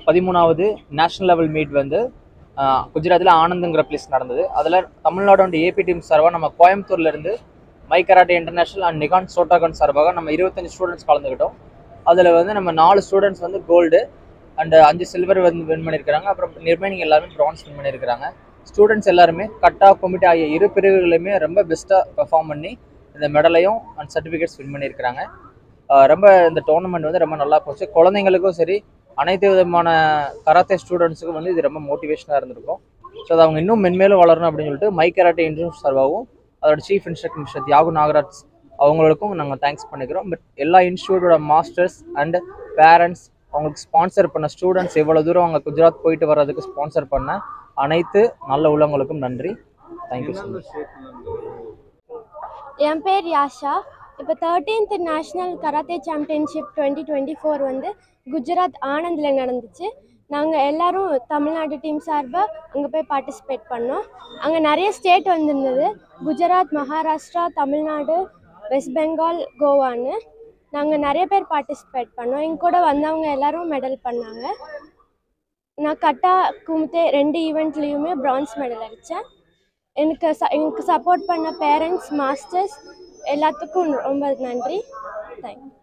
பதிமூணாவது national level meet வந்து ஆஹ், குஜராத்தில் ஆனந்துங்கிற பிளேஸ் நடந்தது அதில் தமிழ்நாடு அண்ட் ஏபி டீம் சார்பாக நம்ம கோயம்புத்தூர்லேருந்து மை கராட்டே இன்டர்நேஷனல் அண்ட் நிகான் சோட்டாகன் சார்பாக நம்ம இருபத்தஞ்சு ஸ்டூடெண்ட்ஸ் கலந்துக்கிட்டோம் அதில் வந்து நம்ம நாலு ஸ்டூடெண்ட்ஸ் வந்து கோல்டு அண்ட் அஞ்சு சில்வர் வந்து வின் பண்ணியிருக்கிறாங்க அப்புறம் ரிமைனிங் எல்லாருமே ப்ரான்ஸ் வின் பண்ணியிருக்கிறாங்க ஸ்டூடெண்ட்ஸ் எல்லாருமே கட்டா கொமிட்டி ஆகிய இரு பிரிவுகளையுமே ரொம்ப பெஸ்ட்டாக பெர்ஃபார்ம் பண்ணி இந்த மெடலையும் அண்ட் சர்டிஃபிகேட்ஸ் வின் பண்ணியிருக்கிறாங்க ஆஹ் ரொம்ப இந்த டோர்னமெண்ட் வந்து ரொம்ப நல்லா போச்சு குழந்தைங்களுக்கும் சரி அனைத்து விதமான கராத்தே ஸ்டூடெண்ட்ஸுக்கும் வந்து இது ரொம்ப மோட்டிவேஷனாக இருந்திருக்கும் ஸோ அது அவங்க இன்னும் மென்மேலும் வளரணும் அப்படின்னு சொல்லிட்டு மை கராட்டே இன்ஸ்டியூட் சார்பாகவும் அதோட chief instructor mister Thiyagu Nagaraj அவங்களுக்கும் நாங்கள் தேங்க்ஸ் பண்ணிக்கிறோம் பட் எல்லா இன்ஸ்டியூட்டோட மாஸ்டர்ஸ் அண்ட் பேரண்ட்ஸ் அவங்களுக்கு ஸ்பான்சர் பண்ண ஸ்டூடெண்ட்ஸ் எவ்வளோ தூரம் அவங்க குஜராத் போயிட்டு வர்றதுக்கு ஸ்பான்சர் பண்ண அனைத்து நல்ல உள்ளவங்களுக்கும் நன்றி தேங்க்யூ ஸோ மச் என் பேர் யாஷா இப்போ thirteenth national karate championship twenty twenty four வந்து குஜராத் ஆனந்தில் நடந்துச்சு நாங்கள் எல்லாரும் தமிழ்நாடு டீம் சார்பாக அங்கே போய் பார்ட்டிசிபேட் பண்ணோம் அங்கே நிறைய ஸ்டேட் வந்திருந்தது குஜராத் மகாராஷ்டிரா தமிழ்நாடு வெஸ்ட் பெங்கால் கோவான்னு நாங்கள் நிறைய பேர் பார்ட்டிசிபேட் பண்ணோம் எங்க கூட வந்தவங்க எல்லாரும் மெடல் பண்ணாங்க நான் கட்டா குமுத்தே ரெண்டு ஈவெண்ட்லேயுமே பிரான்ஸ் மெடல் அடித்தேன் எனக்கு ச எனக்கு சப்போர்ட் பண்ண பேரண்ட்ஸ் மாஸ்டர்ஸ் எல்லாத்துக்கும் ரொம்ப நன்றி தேங்க்யூ